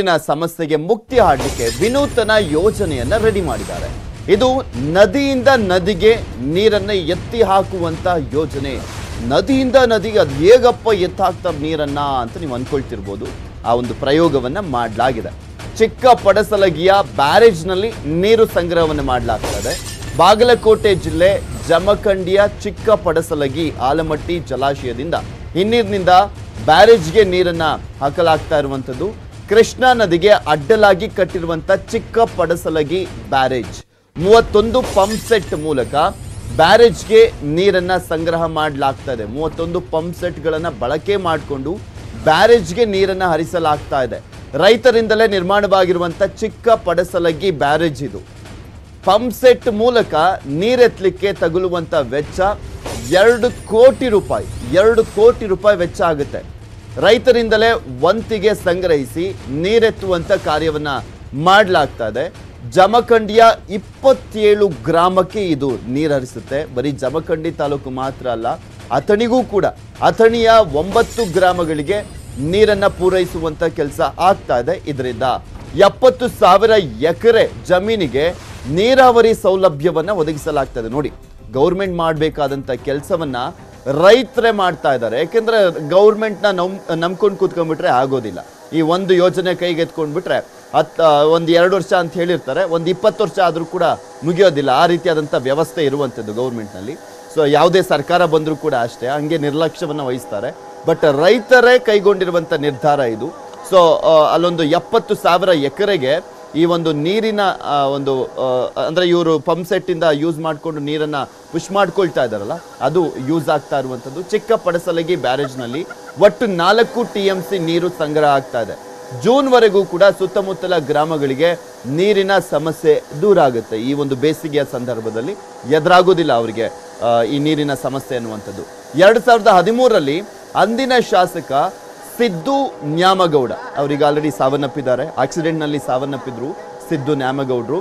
ನೀರಿನ ಸಮಸ್ಯೆಗೆ ಮುಕ್ತಿ ಹಾಡಲಿಕ್ಕೆ ವಿನೂತನ ಯೋಜನೆಯನ್ನ ರೆಡಿ ಮಾಡಿದ್ದಾರೆ ಇದು ನದಿಯಿಂದ ನದಿಗೆ ನೀರನ್ನ ಎತ್ತಿ ಹಾಕುವಂತ ಯೋಜನೆ ನದಿಯಿಂದ ನದಿಗೆ ಅದು ಹೇಗಪ್ಪ ಎತ್ತಾಕ್ತಾರೆ ನೀರನ್ನ ಅಂತ ನೀವು ಅನ್ಕೊಳ್ತಿರ್ಬೋದು ಆ ಒಂದು ಪ್ರಯೋಗವನ್ನ ಮಾಡಲಾಗಿದೆ ಚಿಕ್ಕ ಪಡಸಲಗಿಯ ಬ್ಯಾರೇಜ್ನಲ್ಲಿ ನೀರು ಸಂಗ್ರಹವನ್ನು ಮಾಡಲಾಗ್ತದೆ ಬಾಗಲಕೋಟೆ ಜಿಲ್ಲೆ ಜಮಖಂಡಿಯ ಚಿಕ್ಕ ಪಡಸಲಗಿ ಆಲಮಟ್ಟಿ ಜಲಾಶಯದಿಂದ ಹಿನ್ನೀರಿನಿಂದ ಬ್ಯಾರೇಜ್ಗೆ ನೀರನ್ನ ಹಾಕಲಾಗ್ತಾ ಇರುವಂಥದ್ದು ಕೃಷ್ಣಾ ನದಿಗೆ ಅಡ್ಡಲಾಗಿ ಕಟ್ಟಿರುವಂತ ಚಿಕ್ಕ ಪಡಸಲಗಿ ಬ್ಯಾರೇಜ್ ಮೂವತ್ತೊಂದು ಪಂಪ್ ಸೆಟ್ ಮೂಲಕ ಬ್ಯಾರೇಜ್ಗೆ ನೀರನ್ನ ಸಂಗ್ರಹ ಮಾಡಲಾಗ್ತಾ ಇದೆ ಮೂವತ್ತೊಂದು ಪಂಪ್ ಸೆಟ್ಗಳನ್ನ ಬಳಕೆ ಮಾಡಿಕೊಂಡು ಬ್ಯಾರೇಜ್ಗೆ ನೀರನ್ನ ಹರಿಸಲಾಗ್ತಾ ಇದೆ ರೈತರಿಂದಲೇ ನಿರ್ಮಾಣವಾಗಿರುವಂತ ಚಿಕ್ಕ ಪಡಸಲಗಿ ಬ್ಯಾರೇಜ್ ಇದು ಪಂಪ್ ಸೆಟ್ ಮೂಲಕ ನೀರೆತ್ತಲಿಕ್ಕೆ ತಗುಲುವಂತ ವೆಚ್ಚ ಎರಡು ಕೋಟಿ ರೂಪಾಯಿ ಎರಡು ಕೋಟಿ ರೂಪಾಯಿ ವೆಚ್ಚ ಆಗುತ್ತೆ ರೈತರಿಂದಲೇ ವಂತಿಗೆ ಸಂಗ್ರಹಿಸಿ ನೀರೆತ್ತುವಂತ ಕಾರ್ಯವನ್ನ ಮಾಡಲಾಗ್ತಾ ಇದೆ ಜಮಖಂಡಿಯ ಇಪ್ಪತ್ತೇಳು ಗ್ರಾಮಕ್ಕೆ ಇದು ನೀರು ಹರಿಸುತ್ತೆ ಬರೀ ಜಮಖಂಡಿ ತಾಲೂಕು ಮಾತ್ರ ಅಲ್ಲ ಅಥಣಿಗೂ ಕೂಡ ಅಥಣಿಯ ಒಂಬತ್ತು ಗ್ರಾಮಗಳಿಗೆ ನೀರನ್ನ ಪೂರೈಸುವಂತ ಕೆಲಸ ಆಗ್ತಾ ಇದೆ ಇದರಿಂದ ಎಪ್ಪತ್ತು ಸಾವಿರ ಎಕರೆ ಜಮೀನಿಗೆ ನೀರಾವರಿ ಸೌಲಭ್ಯವನ್ನ ಒದಗಿಸಲಾಗ್ತದೆ ನೋಡಿ ಗೌರ್ಮೆಂಟ್ ಮಾಡಬೇಕಾದಂತ ಕೆಲಸವನ್ನ ರೈತರೇ ಮಾಡ್ತಾ ಇದ್ದಾರೆ ಯಾಕೆಂದ್ರೆ ಗೌರ್ಮೆಂಟ್ನ ನಮ್ ನಂಬ್ಕೊಂಡು ಕೂತ್ಕೊಂಡ್ಬಿಟ್ರೆ ಆಗೋದಿಲ್ಲ ಈ ಒಂದು ಯೋಜನೆ ಕೈಗೆ ಎತ್ಕೊಂಡ್ಬಿಟ್ರೆ ಹತ್ ಒಂದು ಎರಡು ವರ್ಷ ಅಂತ ಹೇಳಿರ್ತಾರೆ ಒಂದು ಇಪ್ಪತ್ತು ವರ್ಷ ಆದರೂ ಕೂಡ ಮುಗಿಯೋದಿಲ್ಲ ಆ ರೀತಿಯಾದಂಥ ವ್ಯವಸ್ಥೆ ಇರುವಂಥದ್ದು ಗೌರ್ಮೆಂಟ್ನಲ್ಲಿ ಸೊ ಯಾವುದೇ ಸರ್ಕಾರ ಬಂದರೂ ಕೂಡ ಅಷ್ಟೇ ಹಂಗೆ ನಿರ್ಲಕ್ಷ್ಯವನ್ನು ವಹಿಸ್ತಾರೆ ಬಟ್ ರೈತರೇ ಕೈಗೊಂಡಿರುವಂಥ ನಿರ್ಧಾರ ಇದು ಸೊ ಅಲ್ಲೊಂದು ಎಪ್ಪತ್ತು ಸಾವಿರ ಎಕರೆಗೆ ಈ ಒಂದು ನೀರಿನ ಆ, ಒಂದು ಆ, ಅಂದ್ರೆ ಇವರು ಪಂಪ್ ಸೆಟ್ ಇಂದ ಯೂಸ್ ಮಾಡಿಕೊಂಡು ನೀರನ್ನ ಪುಷ್ ಮಾಡ್ಕೊಳ್ತಾ ಇದಾರಲ್ಲ ಅದು ಯೂಸ್ ಆಗ್ತಾ ಇರುವಂತದ್ದು ಚಿಕ್ಕ ಪಡಸಲಗಿ ಬ್ಯಾರೇಜ್ನಲ್ಲಿ ಒಟ್ಟು ನಾಲ್ಕು ಟಿ ಎಂ ಸಿ ನೀರು ಸಂಗ್ರಹ ಆಗ್ತಾ ಇದೆ ಜೂನ್ ವರೆಗೂ ಕೂಡ ಸುತ್ತಮುತ್ತಲ ಗ್ರಾಮಗಳಿಗೆ ನೀರಿನ ಸಮಸ್ಯೆ ದೂರ ಆಗುತ್ತೆ ಈ ಒಂದು ಬೇಸಿಗೆಯ ಸಂದರ್ಭದಲ್ಲಿ ಎದುರಾಗೋದಿಲ್ಲ ಅವರಿಗೆ ಆ, ಈ ನೀರಿನ ಸಮಸ್ಯೆ ಅನ್ನುವಂಥದ್ದು ಎರಡ್ ಸಾವಿರದ ಹದಿಮೂರರಲ್ಲಿ ಅಂದಿನ ಶಾಸಕ ಸಿದ್ದು ನ್ಯಾಮಗೌಡ ಅವ್ರಿಗೆ ಆಲ್ರೆಡಿ ಸಾವನ್ನಪ್ಪಿದ್ದಾರೆ ಆಕ್ಸಿಡೆಂಟ್ನಲ್ಲಿ ಸಾವನ್ನಪ್ಪಿದ್ರು ಸಿದ್ದು ನ್ಯಾಮಗೌಡರು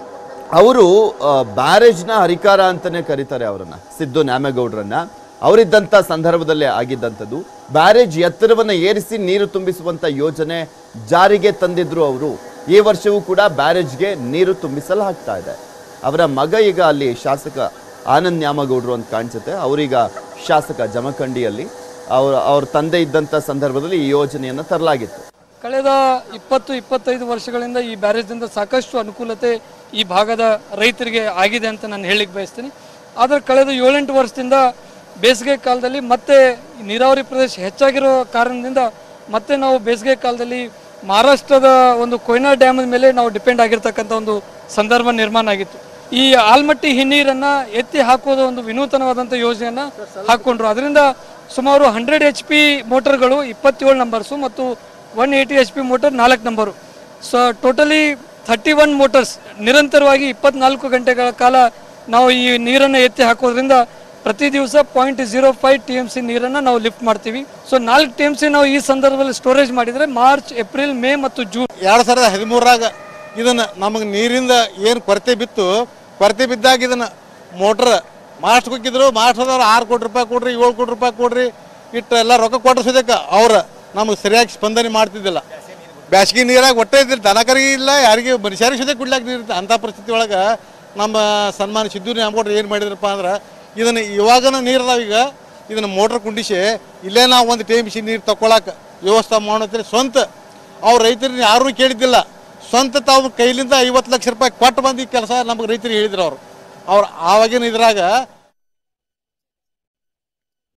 ಅವರು ಬ್ಯಾರೇಜ್ನ ಹರಿಕಾರ ಅಂತಾನೆ ಕರೀತಾರೆ ಅವರನ್ನ ಸಿದ್ದು ನ್ಯಾಮಗೌಡರನ್ನ ಅವರಿದ್ದಂಥ ಸಂದರ್ಭದಲ್ಲೇ ಆಗಿದ್ದಂಥದ್ದು ಬ್ಯಾರೇಜ್ ಎತ್ತರವನ್ನು ಏರಿಸಿ ನೀರು ತುಂಬಿಸುವಂತ ಯೋಜನೆ ಜಾರಿಗೆ ತಂದಿದ್ರು ಅವರು ಈ ವರ್ಷವೂ ಕೂಡ ಬ್ಯಾರೇಜ್ಗೆ ನೀರು ತುಂಬಿಸಲಾಗ್ತಾ ಇದೆ ಅವರ ಮಗ ಈಗ ಅಲ್ಲಿ ಶಾಸಕ ಆನಂದ್ ನ್ಯಾಮಗೌಡರು ಅಂತ ಕಾಣಿಸುತ್ತೆ ಅವರೀಗ ಶಾಸಕ ಜಮಖಂಡಿಯಲ್ಲಿ ಅವ್ರ ಅವ್ರ ತಂದೆ ಇದ್ದಂಥ ಸಂದರ್ಭದಲ್ಲಿ ಈ ಯೋಜನೆಯನ್ನು ತರಲಾಗಿತ್ತು ಕಳೆದ ಇಪ್ಪತ್ತು ಇಪ್ಪತ್ತೈದು ವರ್ಷಗಳಿಂದ ಈ ಬ್ಯಾರೇಜ್ನಿಂದ ಸಾಕಷ್ಟು ಅನುಕೂಲತೆ ಈ ಭಾಗದ ರೈತರಿಗೆ ಆಗಿದೆ ಅಂತ ನಾನು ಹೇಳಿಕ್ಕೆ ಬಯಸ್ತೀನಿ ಆದರೆ ಕಳೆದ ಏಳೆಂಟು ವರ್ಷದಿಂದ ಬೇಸಿಗೆ ಕಾಲದಲ್ಲಿ ಮತ್ತೆ ಈ ನೀರಾವರಿ ಪ್ರದೇಶ ಹೆಚ್ಚಾಗಿರೋ ಕಾರಣದಿಂದ ಮತ್ತೆ ನಾವು ಬೇಸಿಗೆ ಕಾಲದಲ್ಲಿ ಮಹಾರಾಷ್ಟ್ರದ ಒಂದು ಕೊಯ್ನಾ ಡ್ಯಾಮ್ ಮೇಲೆ ನಾವು ಡಿಪೆಂಡ್ ಆಗಿರ್ತಕ್ಕಂಥ ಒಂದು ಸಂದರ್ಭ ನಿರ್ಮಾಣ ಆಗಿತ್ತು ಈ ಆಲ್ಮಟ್ಟಿ ಹಿನ್ನೀರನ್ನ ಎತ್ತಿ ಹಾಕೋದು ಒಂದು ವಿನೂತನವಾದಂಥ ಯೋಜನೆಯನ್ನ ಹಾಕೊಂಡ್ರು ಅದರಿಂದ ಸುಮಾರು ಹಂಡ್ರೆಡ್ ಎಚ್ ಪಿ ಮೋಟರ್ಗಳು ಇಪ್ಪತ್ತೇಳು ನಂಬರ್ಸು ಮತ್ತು one eighty H P motor ನಾಲ್ಕು number so totally thirty one motors ನಿರಂತರವಾಗಿ ಇಪ್ಪತ್ನಾಲ್ಕು ಗಂಟೆಗಳ ಕಾಲ ನಾವು ಈ ನೀರನ್ನು ಎತ್ತಿ ಹಾಕೋದ್ರಿಂದ ಪ್ರತಿ ದಿವಸ point zero five T M C ನೀರನ್ನು ನಾವು ಲಿಫ್ಟ್ ಮಾಡ್ತೀವಿ ಸೊ ನಾಲ್ಕು ಟಿ ಎಮ್ ಸಿ ನಾವು ಈ ಸಂದರ್ಭದಲ್ಲಿ ಸ್ಟೋರೇಜ್ ಮಾಡಿದರೆ ಮಾರ್ಚ್ ಏಪ್ರಿಲ್ ಮೇ ಮತ್ತು ಜೂನ್ ಎರಡು ಸಾವಿರದ ಹದಿಮೂರಾಗ ಇದನ್ನ ನಮಗೆ ನೀರಿಂದ ಏನು ಕೊರತೆ ಬಿತ್ತು ಕೊರತೆ ಬಿದ್ದಾಗ ಇದನ್ನ ಮೋಟ್ರ್ ಮಾಸ್ಟ್ ಹೋಗಿದ್ರು ಮಾಸ್ಟರ್ದವ್ರು ಆರು ಕೋಟಿ ರೂಪಾಯಿ ಕೊಡ್ರಿ ಏಳು ಕೋಟಿ ರೂಪಾಯಿ ಕೊಡ್ರಿ ಇಟ್ಟು ಎಲ್ಲ ರೊಕ್ಕ ಕೊಟ್ರ ಸದ್ಯಕ್ಕೆ ಅವ್ರು ನಮಗೆ ಸರಿಯಾಗಿ ಸ್ಪಂದನೆ ಮಾಡ್ತಿದ್ದಿಲ್ಲ ಬ್ಯಾಸ್ಗೆ ನೀರಾಗ ಹೊಟ್ಟೆ ಇದ್ದಿಲ್ಲ ದನಕರಿಗೆ ಇಲ್ಲ ಯಾರಿಗೆ ಮನುಷ್ಯರಿಗೆ ಸದ್ಯ ಕುಡ್ಲಾಕ ನೀರು ಅಂಥ ಪರಿಸ್ಥಿತಿ ಒಳಗೆ ನಮ್ಮ ಸನ್ಮಾನ ಸಿದ್ದು ನ್ಯಾಮಗೌಡ್ರು ಏನು ಮಾಡಿದ್ರಪ್ಪ ಅಂದ್ರೆ ಇದನ್ನು ಇವಾಗನ ನೀರು ಅದಾವ ಈಗ ಇದನ್ನು ಮೋಟ್ರ್ ಕುಂಡಿಸಿ ಇಲ್ಲೇ ನಾವು ಒಂದು ಟೈಮ್ ನೀರು ತಗೊಳಕ್ಕೆ ವ್ಯವಸ್ಥೆ ಮಾಡೋದ್ರೆ ಸ್ವಂತ ಅವ್ರು ರೈತರನ್ನ ಯಾರೂ ಕೇಳಿದ್ದಿಲ್ಲ ಸ್ವಂತ ತಾವು ಕೈಲಿಂದ ಐವತ್ತು ಲಕ್ಷ ರೂಪಾಯಿ ಕೊಟ್ಟು ಬಂದು ಈ ಕೆಲಸ ನಮಗೆ ರೈತರಿಗೆ ಹೇಳಿದ್ರು ಅವರು ಅವ್ರು ಆವಾಗಿನ ಇದ್ರಾಗ